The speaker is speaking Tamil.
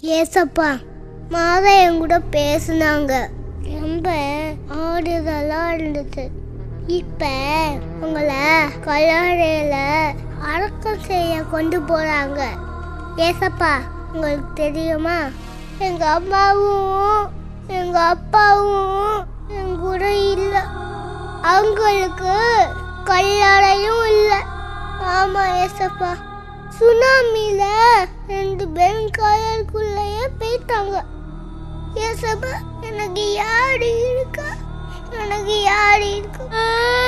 ஏசப்பா மாதா என் கூட பேசுனாங்க ரொம்ப ஆறுதலா இருந்துச்சு இப்ப உங்களை கல்லறையில அடக்கம் செய்ய கொண்டு போறாங்க ஏசப்பா உங்களுக்கு தெரியுமா எங்க அம்மாவும் எங்க அப்பாவும் என் கூட இல்லை அவங்களுக்கு கல்லறையும் இல்லை ஆமா ஏசப்பா சுனாமில ரெண்டு பேரும் காயலுக்குள்ளேயே போயிட்டாங்க ஏசப்பா எனக்கு யாரு இருக்கா எனக்கு யாரு இருக்கா